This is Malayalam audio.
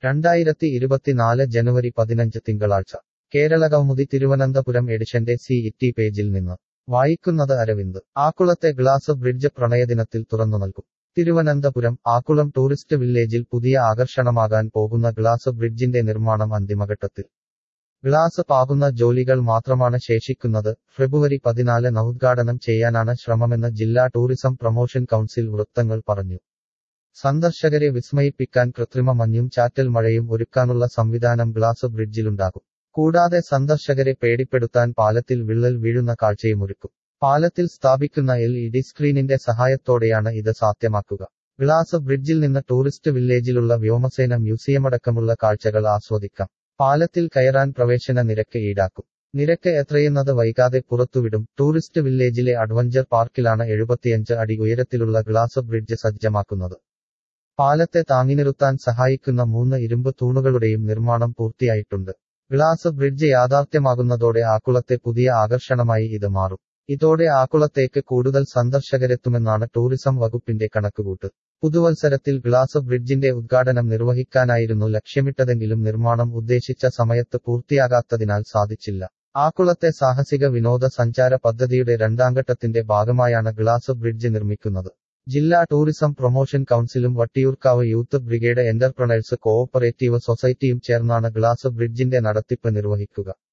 രണ്ടായിരത്തി ഇരുപത്തിനാല് ജനുവരി പതിനഞ്ച് തിങ്കളാഴ്ച കേരളകൗമുദി തിരുവനന്തപുരം എഡിഷന്റെ സി ഇറ്റി പേജിൽ നിന്ന് വായിക്കുന്നത് അരവിന്ദ് ആക്കുളത്തെ ഗ്ലാസ് ബ്രിഡ്ജ് പ്രണയദിനത്തിൽ തുറന്നു നൽകും തിരുവനന്തപുരം ആക്കുളം ടൂറിസ്റ്റ് വില്ലേജിൽ പുതിയ ആകർഷണമാകാൻ പോകുന്ന ഗ്ലാസ് ബ്രിഡ്ജിന്റെ നിർമ്മാണം അന്തിമഘട്ടത്തിൽ ഗ്ലാസ് പാകുന്ന ജോലികൾ മാത്രമാണ് ശേഷിക്കുന്നത് ഫെബ്രുവരി പതിനാലിന് ഉദ്ഘാടനം ചെയ്യാനാണ് ശ്രമമെന്ന് ജില്ലാ ടൂറിസം പ്രൊമോഷൻ കൗൺസിൽ വൃത്തങ്ങൾ പറഞ്ഞു സന്ദർശകരെ വിസ്മയിപ്പിക്കാൻ കൃത്രിമ മഞ്ഞും ചാറ്റൽ മഴയും ഒരുക്കാനുള്ള സംവിധാനം ഗ്ലാസ് ബ്രിഡ്ജിലുണ്ടാകും കൂടാതെ സന്ദർശകരെ പേടിപ്പെടുത്താൻ പാലത്തിൽ വിള്ളൽ വീഴുന്ന കാഴ്ചയുമൊരുക്കും പാലത്തിൽ സ്ഥാപിക്കുന്ന എൽ ഇ ഡി സ്ക്രീനിന്റെ സഹായത്തോടെയാണ് ഇത് സാധ്യമാക്കുക ഗ്ലാസ് ബ്രിഡ്ജിൽ നിന്ന് ടൂറിസ്റ്റ് വില്ലേജിലുള്ള വ്യോമസേന മ്യൂസിയമടക്കമുള്ള കാഴ്ചകൾ ആസ്വദിക്കാം പാലത്തിൽ കയറാൻ പ്രവേശന നിരക്ക് ഈടാക്കും നിരക്ക് എത്രയെന്നത് വൈകാതെ പുറത്തുവിടും ടൂറിസ്റ്റ് വില്ലേജിലെ അഡ്വഞ്ചർ പാർക്കിലാണ് എഴുപത്തിയഞ്ച് അടി ഉയരത്തിലുള്ള ഗ്ലാസ് ബ്രിഡ്ജ് സജ്ജമാക്കുന്നത് പാലത്തെ താങ്ങിനിറുത്താൻ സഹായിക്കുന്ന മൂന്ന് ഇരുമ്പ് തൂണുകളുടെയും നിർമ്മാണം പൂർത്തിയായിട്ടുണ്ട് ഗ്ലാസ് ബ്രിഡ്ജ് യാഥാർത്ഥ്യമാകുന്നതോടെ ആക്കുളത്തെ പുതിയ ആകർഷണമായി ഇത് മാറും ഇതോടെ ആക്കുളത്തേക്ക് കൂടുതൽ സന്ദർശകരെത്തുമെന്നാണ് ടൂറിസം വകുപ്പിന്റെ കണക്കുകൂട്ട് പുതുവത്സരത്തിൽ ഗ്ലാസ് ബ്രിഡ്ജിന്റെ ഉദ്ഘാടനം നിർവഹിക്കാനായിരുന്നു ലക്ഷ്യമിട്ടതെങ്കിലും നിർമ്മാണം ഉദ്ദേശിച്ച സമയത്ത് പൂർത്തിയാകാത്തതിനാൽ സാധിച്ചില്ല ആക്കുളത്തെ സാഹസിക വിനോദ സഞ്ചാര പദ്ധതിയുടെ രണ്ടാംഘട്ടത്തിന്റെ ഭാഗമായാണ് ഗ്ലാസ് ബ്രിഡ്ജ് നിർമ്മിക്കുന്നത് ജില്ലാ ടൂറിസം പ്രൊമോഷൻ കൗൺസിലും Vattiyoorkavu youth brigade entrepreneurs cooperative സൊസൈറ്റിയും ചേർന്നാണ് ഗ്ലാസ് ബ്രിഡ്ജിന്റെ നടത്തിപ്പ് നിർവഹിക്കുക